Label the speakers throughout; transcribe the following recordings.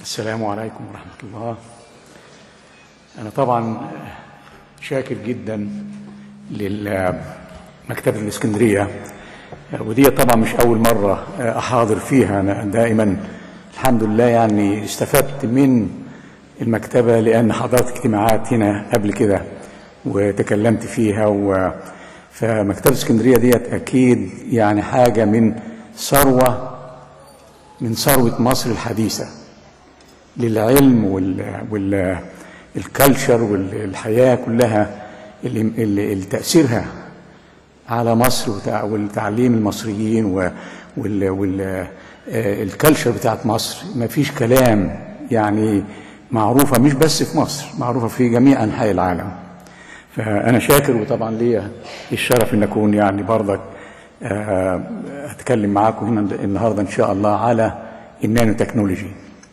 Speaker 1: السلام عليكم ورحمة الله أنا طبعا شاكر جدا لمكتبة الإسكندرية ودي طبعا مش أول مرة أحاضر فيها أنا دائما الحمد لله يعني استفدت من المكتبة لأن حضرت اجتماعات هنا قبل كده وتكلمت فيها و فمكتبة اسكندرية ديت أكيد يعني حاجة من ثروة من ثروة مصر الحديثة للعلم وال وال الكالتشر والحياة كلها اللي, اللي تأثيرها على مصر والتعليم المصريين وال وال الكالتشر بتاعت مصر ما فيش كلام يعني معروفة مش بس في مصر معروفة في جميع أنحاء العالم فأنا شاكر وطبعا ليا الشرف أن أكون يعني برضك أتكلم معاكم هنا النهاردة إن شاء الله على النانو تكنولوجي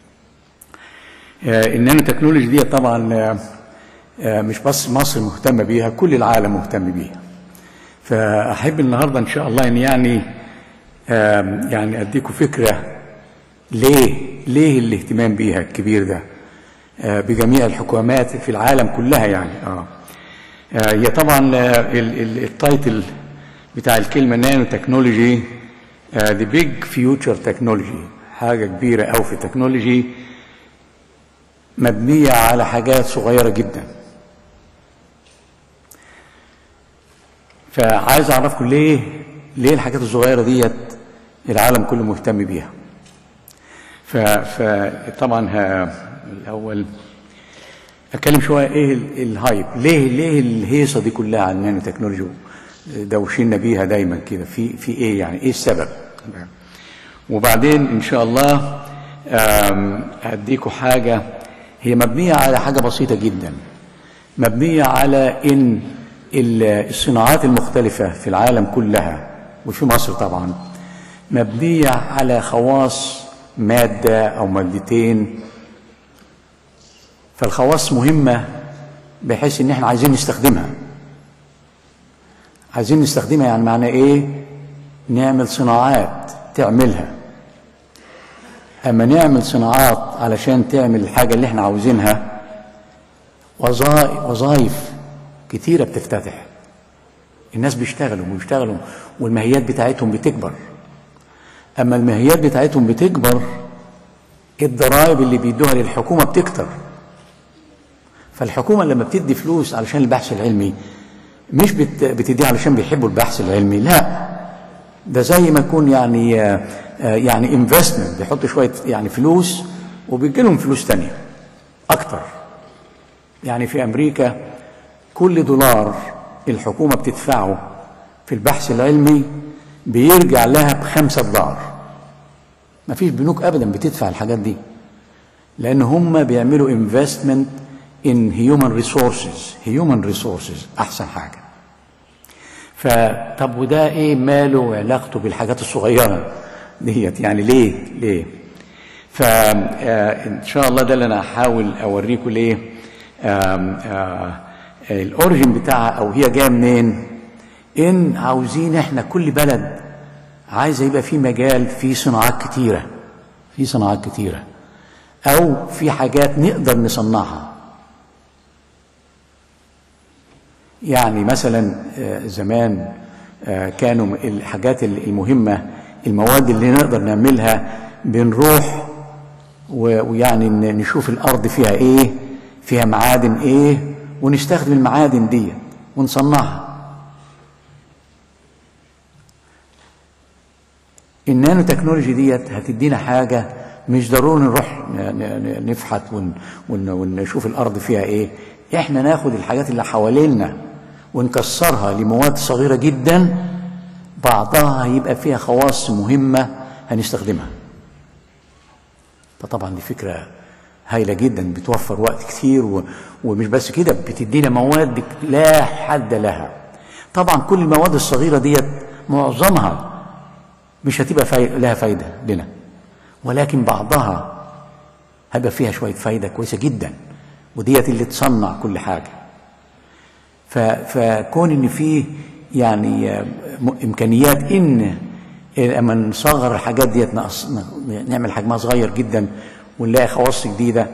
Speaker 1: النانو تكنولوجي دي طبعا مش بس مصر مهتمة بيها كل العالم مهتم بيها فأحب النهاردة إن شاء الله إن يعني يعني أديكم فكرة ليه ليه الاهتمام بيها الكبير ده بجميع الحكومات في العالم كلها يعني اه هي طبعا التايتل بتاع الكلمه نانو تكنولوجي ذا بيج فيوتشر تكنولوجي حاجه كبيره قوي في التكنولوجي مبنيه على حاجات صغيره جدا فعايز اعرفكم ليه ليه الحاجات الصغيره ديت العالم كله مهتم بيها فطبعا الاول اتكلم شويه ايه الهايب ليه ليه الهيصه دي كلها عن النانو تكنولوجي دوشنا بيها دايما كده في في ايه يعني ايه السبب وبعدين ان شاء الله هديكم حاجه هي مبنيه على حاجه بسيطه جدا مبنيه على ان الصناعات المختلفه في العالم كلها وفي مصر طبعا مبنيه على خواص ماده او مادتين فالخواص مهمة بحيث ان احنا عايزين نستخدمها عايزين نستخدمها يعني معنى ايه نعمل صناعات تعملها اما نعمل صناعات علشان تعمل الحاجة اللي احنا عاوزينها وظائف كتيرة بتفتتح الناس بيشتغلوا وبيشتغلوا والماهيات بتاعتهم بتكبر اما الماهيات بتاعتهم بتكبر الضرائب اللي بيدوها للحكومة بتكتر فالحكومة لما بتدي فلوس علشان البحث العلمي مش بتديها علشان بيحبوا البحث العلمي لا ده زي ما يكون يعني يعني انفستمنت بيحطوا شوية يعني فلوس وبيجي لهم فلوس تانية أكتر يعني في أمريكا كل دولار الحكومة بتدفعه في البحث العلمي بيرجع لها بخمسة دولار ما فيش بنوك أبدا بتدفع الحاجات دي لأن هم بيعملوا انفستمنت in human resources human resources احسن حاجه فطب وده ايه ماله علاقته بالحاجات الصغيره ديت يعني ليه ليه فان شاء الله ده اللي انا هحاول اوريكم ليه الاوريجن بتاعها او هي جايه منين ان عاوزين احنا كل بلد عايزه يبقى في مجال في صناعات كتيره في صناعات كتيره او في حاجات نقدر نصنعها يعني مثلا زمان كانوا الحاجات المهمة المواد اللي نقدر نعملها بنروح ويعني نشوف الأرض فيها إيه فيها معادن إيه ونستخدم المعادن دي ونصنعها النانو تكنولوجي ديت هتدينا حاجة مش ضروري نروح نفحت ونشوف الأرض فيها إيه إحنا ناخد الحاجات اللي حوالينا ونكسرها لمواد صغيرة جدا بعضها هيبقى فيها خواص مهمة هنستخدمها فطبعا دي فكرة هايلة جدا بتوفر وقت كتير و... ومش بس كده بتدينا مواد لا حد لها طبعا كل المواد الصغيرة ديت معظمها مش هتبقى في... لها فايدة لنا ولكن بعضها هيبقى فيها شوية فايدة كويسة جدا وديت اللي تصنع كل حاجه فكون ان في يعني امكانيات ان لما نصغر الحاجات ديت نعمل حجمها صغير جدا ونلاقي خواص جديده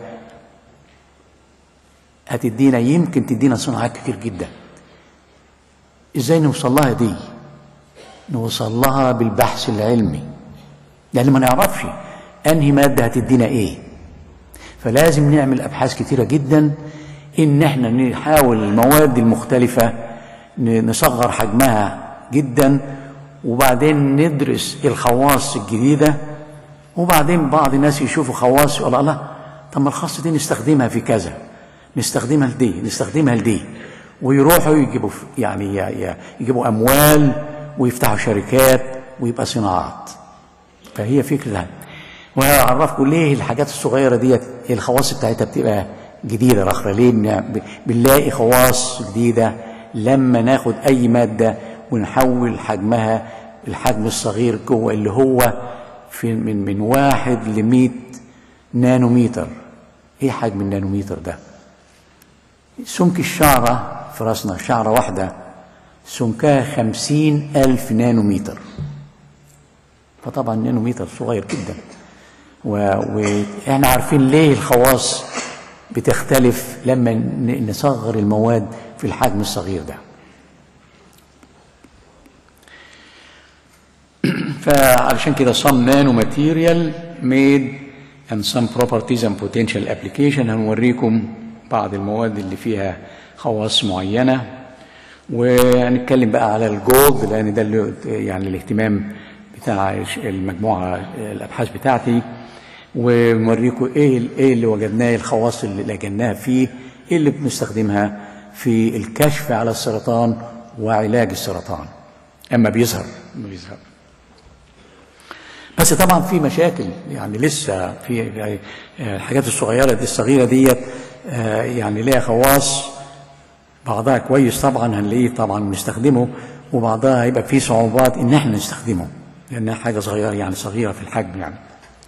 Speaker 1: هتدينا يمكن تدينا صناعات كتير جدا ازاي نوصل لها دي نوصل لها بالبحث العلمي لان ما نعرفش انهي ماده هتدينا ايه فلازم نعمل ابحاث كتيره جدا ان احنا نحاول المواد المختلفه نصغر حجمها جدا وبعدين ندرس الخواص الجديده وبعدين بعض الناس يشوفوا خواص يقول الله طب ما الخاصه دي نستخدمها في كذا نستخدمها لدي نستخدمها لدي ويروحوا يجيبوا يعني يجيبوا اموال ويفتحوا شركات ويبقى صناعات فهي فكره وهعرفكم ليه الحاجات الصغيره ديت الخواص بتاعتها بتبقى جديده الاخرى ليه بنلاقي خواص جديده لما ناخد اي ماده ونحول حجمها الحجم الصغير جوه اللي هو في من من واحد ل 100 نانومتر ايه حجم النانومتر ده؟ سمك الشعرة في راسنا شعرة واحدة سمكها خمسين ألف نانومتر فطبعا نانومتر صغير جدا واحنا عارفين ليه الخواص بتختلف لما نصغر المواد في الحجم الصغير ده فعلشان كده some nanomaterial made and some properties and potential application هنوريكم بعض المواد اللي فيها خواص معينه وهنتكلم بقى على الجولد لان ده اللي يعني الاهتمام بتاع المجموعه الابحاث بتاعتي ونوريكم ايه ايه اللي وجدناه الخواص اللي لجناها فيه ايه اللي بنستخدمها في الكشف على السرطان وعلاج السرطان اما بيظهر بيظهر بس طبعا في مشاكل يعني لسه في الحاجات الصغيره دي الصغيره ديت يعني ليها خواص بعضها كويس طبعا هنلاقيه طبعا بنستخدمه وبعضها هيبقى فيه صعوبات ان احنا نستخدمه لانها حاجه صغيره يعني صغيره في الحجم يعني.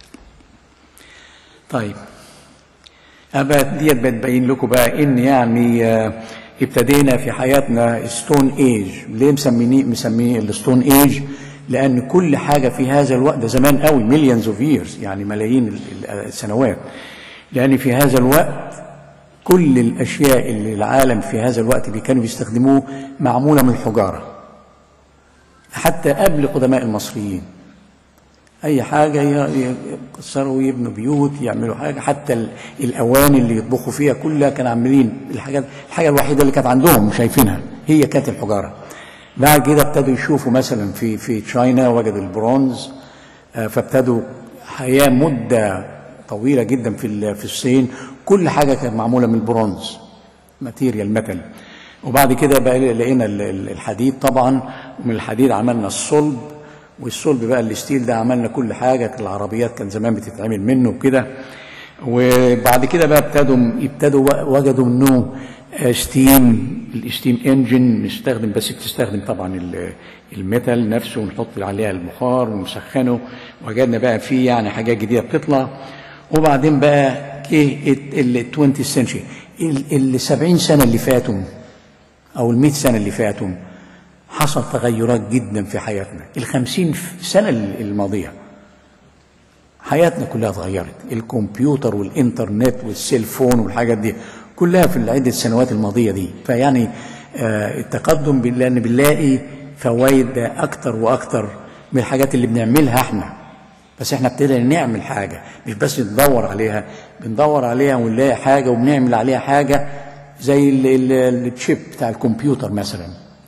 Speaker 1: طيب أبقى ديت بتبين لكم بقى ان يعني ابتدينا في حياتنا ستون ايج ليه مسمينيه مسميه الستون ايج لان كل حاجه في هذا الوقت ده زمان قوي مليونز اوف ييرز يعني ملايين السنوات لان في هذا الوقت كل الاشياء اللي العالم في هذا الوقت اللي كانوا بيستخدموه معموله من الحجاره حتى قبل قدماء المصريين اي حاجه يكسروا ويبنوا بيوت يعملوا حاجه حتى الاواني اللي يطبخوا فيها كلها كانوا عاملين الحاجات الحاجه الوحيده اللي كانت عندهم شايفينها هي كانت الحجاره بعد كده ابتدوا يشوفوا مثلا في في تشاينا وجدوا البرونز فابتدوا حياه مده طويله جدا في في الصين كل حاجه كانت معموله من البرونز ماتيريال ميتال وبعد كده بقى لقينا الحديد طبعا ومن الحديد عملنا الصلب والصلب بقى الستيل ده عملنا كل حاجه العربيات كان زمان بتتعمل منه وكده وبعد كده بقى ابتدوا ابتدوا وجدوا انه ستيم الستيم انجن نستخدم بس بتستخدم طبعا الميتال نفسه ونحط عليها البخار ونسخنه وجدنا بقى فيه يعني حاجات جديده بتطلع وبعدين بقى ايه ال 20 سنشري ال 70 سنه اللي فاتوا او ال 100 سنه اللي فاتوا حصل تغيرات جدا في حياتنا ال 50 سنه الماضيه حياتنا كلها اتغيرت الكمبيوتر والانترنت والسيلفون والحاجات دي كلها في العدة السنوات الماضية دي فيعني آه التقدم لأن بنلاقي فوائد أكتر وأكتر من الحاجات اللي بنعملها احنا بس احنا ابتدينا نعمل حاجة مش بس ندور عليها بندور عليها ونلاقي حاجة وبنعمل عليها حاجة زي التشيب بتاع الكمبيوتر مثلا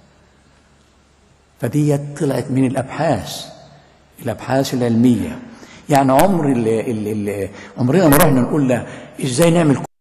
Speaker 1: فدي طلعت من الأبحاث الأبحاث العلمية يعني عمر ال ال ال عمرنا ما رحنا نقول له ازاي نعمل